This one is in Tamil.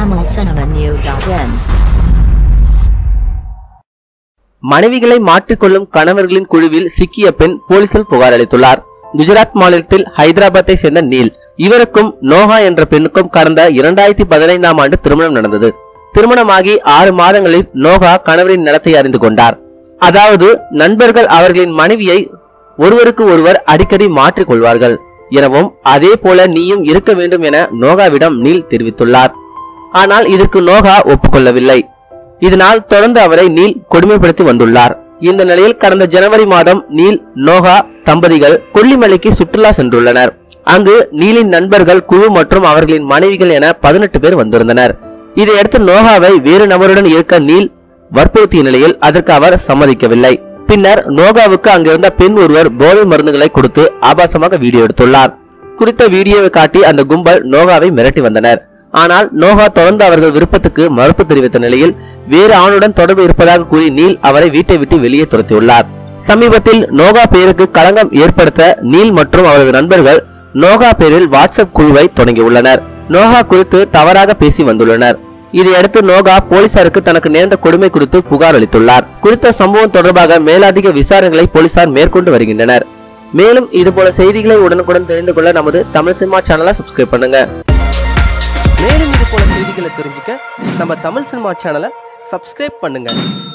tamilcinemanew.in மனைவிகளை மாற்றிக்கொள்ளும் கணவர்களின் குழுவில் சிக்கிய பெண் போலீசில் புகார் அளித்துள்ளார் குஜராத் மாநிலத்தில் ஹைதராபாத்தை சேர்ந்த நீல் இவருக்கும் நோஹா என்ற பெண்ணுக்கும் கடந்த இரண்டாயிரத்தி பதினைந்தாம் ஆண்டு திருமணம் நடந்தது திருமணமாகி ஆறு மாதங்களில் நோகா கணவரின் நடத்தை அறிந்து கொண்டார் அதாவது நண்பர்கள் அவர்களின் மனைவியை ஒருவருக்கு ஒருவர் அடிக்கடி மாற்றிக் கொள்வார்கள் எனவும் அதே போல நீயும் இருக்க வேண்டும் என நோகாவிடம் நீல் தெரிவித்துள்ளார் ஆனால் இதற்கு நோகா ஒப்புக்கொள்ளவில்லை இதனால் தொடர்ந்து அவரை நீல் கொடுமைப்படுத்தி வந்துள்ளார் இந்த நிலையில் கடந்த ஜனவரி மாதம் நீல் நோகா தம்பதிகள் கொல்லிமலைக்கு சுற்றுலா சென்றுள்ளனர் அங்கு நீலின் நண்பர்கள் குழு மற்றும் அவர்களின் மனைவிகள் என பதினெட்டு பேர் வந்திருந்தனர் இதையடுத்து நோகாவை வேறு நபருடன் இருக்க நீல் வற்புறுத்திய நிலையில் அதற்கு அவர் சம்மதிக்கவில்லை பின்னர் நோகாவுக்கு அங்கிருந்த பெண் ஒருவர் போதை மருந்துகளை கொடுத்து ஆபாசமாக வீடியோ எடுத்துள்ளார் குறித்த வீடியோவை காட்டி அந்த கும்பல் நோகாவை மிரட்டி வந்தனர் ஆனால் நோகா தொடர்ந்து அவர்கள் விருப்பத்துக்கு மறுப்பு தெரிவித்த நிலையில் வேறு ஆணுடன் தொடர்பு இருப்பதாக கூறி நீல் அவரை வீட்டை விட்டு வெளியே துரத்தியுள்ளார் சமீபத்தில் நோகா பெயருக்கு களங்கம் ஏற்படுத்த நீல் மற்றும் அவரது நண்பர்கள் நோகா பெயரில் வாட்ஸ்அப் குழுவை தொடங்கியுள்ளனர் நோகா குறித்து தவறாக பேசி வந்துள்ளனர் இதையடுத்து நோகா போலீசாருக்கு தனக்கு நேர்ந்த கொடுமை குறித்து புகார் அளித்துள்ளார் குறித்த சம்பவம் தொடர்பாக மேலதிக விசாரணைகளை போலீசார் மேற்கொண்டு வருகின்றனர் மேலும் இதுபோல செய்திகளை உடனுக்குடன் தெரிந்து கொள்ள நமது தமிழ் சினிமா சேனலை சப்ஸ்கிரைப் பண்ணுங்க மேலும் இது போல செய்திகளை தெரிஞ்சுக்க நம்ம தமிழ் சினிமா சேனலை சப்ஸ்கிரைப் பண்ணுங்க